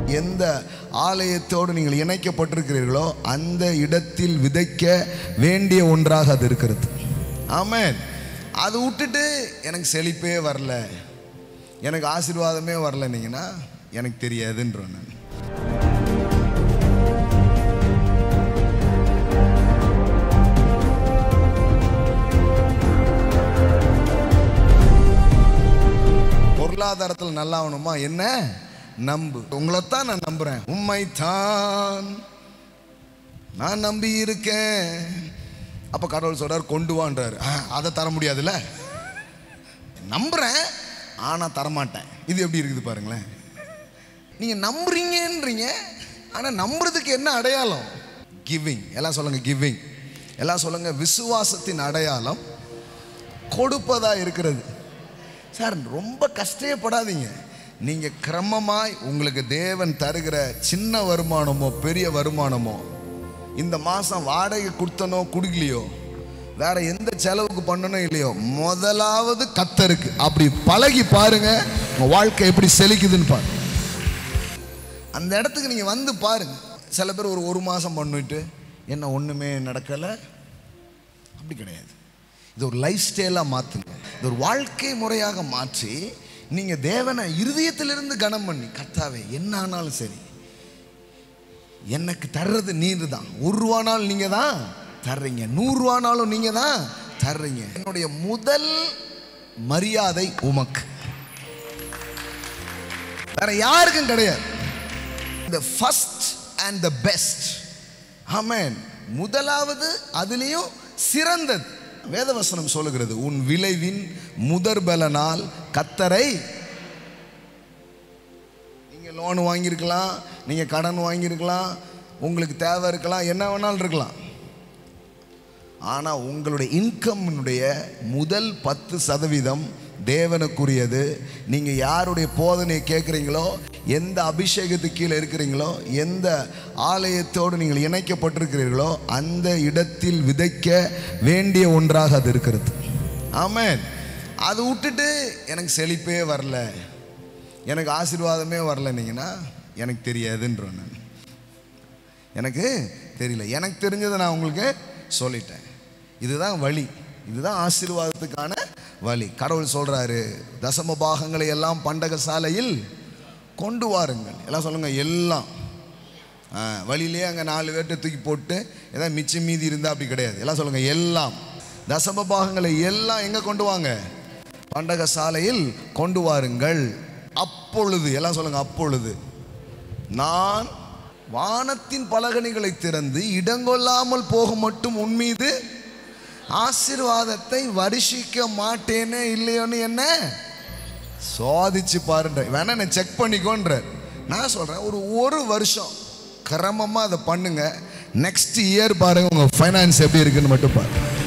எந்த ஆலயத்தோடு நீங்கள் இணைக்கப்பட்டிருக்கிறீர்களோ அந்த இடத்தில் விதைக்க வேண்டிய ஒன்றாக அது இருக்கிறது ஆமென் அது விட்டுட்டு எனக்கு செழிப்பே வரல எனக்கு ஆசீர்வாதமே வரலன்னீங்கன்னா எனக்கு தெரியாதுன்றேன் நான் பொருளாதாரத்தில் நல்லா ஆகணுமா என்ன நம்பு உங்களைத்தான் நான் நம்புறேன் உண்மைத்தான் நான் நம்பி இருக்கேன் அப்ப கடவுள் சொல்றார் கொண்டு வான்றாரு ஆ, அதை தர முடியாதுல்ல நம்புறேன் ஆனா தரமாட்டேன் இது எப்படி இருக்குது பாருங்களேன் நீங்க நம்புறீங்கன்றீங்க ஆனா நம்புறதுக்கு என்ன அடையாளம் கிவிங் எல்லாம் சொல்லுங்க கிவிங் எல்லாம் சொல்லுங்க விசுவாசத்தின் அடையாளம் கொடுப்பதா இருக்கிறது சார் ரொம்ப கஷ்டப்படாதீங்க நீங்க கிரமமாய் உங்களுக்கு தேவன் தருகிற சின்ன வருமானமோ பெரிய வருமானமோ இந்த மாசம் வாடகை கொடுத்தனோ கொடுக்கலையோ வேற எந்த செலவுக்கு பண்ணணும் இல்லையோ முதலாவது கத்தருக்கு அப்படி பழகி பாருங்க உங்க வாழ்க்கை எப்படி செழிக்குதுன்னு பாருங்க அந்த இடத்துக்கு நீங்க வந்து பாருங்க சில பேர் ஒரு ஒரு மாசம் பண்ணிட்டு என்ன ஒண்ணுமே நடக்கலை அப்படி கிடையாது இது ஒரு லைஃப் ஸ்டைலாக மாற்றுங்க இது ஒரு வாழ்க்கை முறையாக மாற்றி நீங்கள் தேவனை இருதயத்திலிருந்து கனம் பண்ணி கர்த்தாவே என்ன ஆனாலும் சரி எனக்கு தர்றது நீர் தான் ஒரு ரூபானாலும் நீங்கள் தான் தர்றீங்க நூறு ரூபானாலும் நீங்கள் தான் தர்றீங்க என்னுடைய முதல் மரியாதை உமக்கு வேற யாருக்கும் கிடையாது the first and the best amen முதலாவது அதுலேயும் சிறந்தது வேதவசனம் சொல்லுகிறது உன் விளைவின் முதற் பலனால் கத்தரை நீங்க லோன் வாங்கியிருக்கலாம் நீங்க கடன் வாங்கியிருக்கலாம் உங்களுக்கு தேவை இருக்கலாம் என்ன வேணாலும் இருக்கலாம் ஆனா உங்களுடைய இன்கம்னுடைய முதல் பத்து சதவீதம் தேவனுக்குரியது நீங்க யாருடைய போதனையை கேட்குறீங்களோ எந்த அபிஷேகத்துக்கு கீழே இருக்கிறீங்களோ எந்த ஆலயத்தோடு நீங்கள் இணைக்கப்பட்டிருக்கிறீர்களோ அந்த இடத்தில் விதைக்க வேண்டிய ஒன்றாக அது இருக்கிறது ஆமென் அது விட்டுட்டு எனக்கு செழிப்பே வரல எனக்கு ஆசீர்வாதமே வரலன்னீங்கன்னா எனக்கு தெரியாதுன்றேன் நான் எனக்கு தெரியல எனக்கு தெரிஞ்சதை நான் உங்களுக்கு சொல்லிட்டேன் இதுதான் வழி இதுதான் ஆசீர்வாதத்துக்கான வழி கடவுள் சொல்றாரு தசம பாகங்களை எல்லாம் பண்டக சாலையில் கொண்டு வாருங்கள் எல்லாம் சொல்லுங்க எல்லாம் ஆ, வழியிலே அங்கே நாலு பேர்ட்ட தூக்கி போட்டு ஏதாவது மிச்சம் மீதி இருந்தால் அப்படி கிடையாது எல்லாம் சொல்லுங்க எல்லாம் தசம பாகங்களை எல்லாம் எங்கே கொண்டு வாங்க பண்டக சாலையில் கொண்டு வாருங்கள் அப்பொழுது எல்லாம் சொல்லுங்க அப்பொழுது நான் வானத்தின் பலகணிகளை திறந்து இடங்கொள்ளாமல் போக மட்டும் உன்மீது ஆசீர்வாதத்தை வருஷிக்க மாட்டேனே இல்லையோன்னு என்ன சோதிச்சு பாருன்ற வேணா நான் செக் பண்ணிக்கோன்ற நான் சொல்றேன் ஒரு ஒரு வருஷம் கிரமமா அதை பண்ணுங்க நெக்ஸ்ட் இயர் பாருங்க உங்க ஃபைனான்ஸ் எப்படி இருக்குன்னு மட்டும் பாருங்க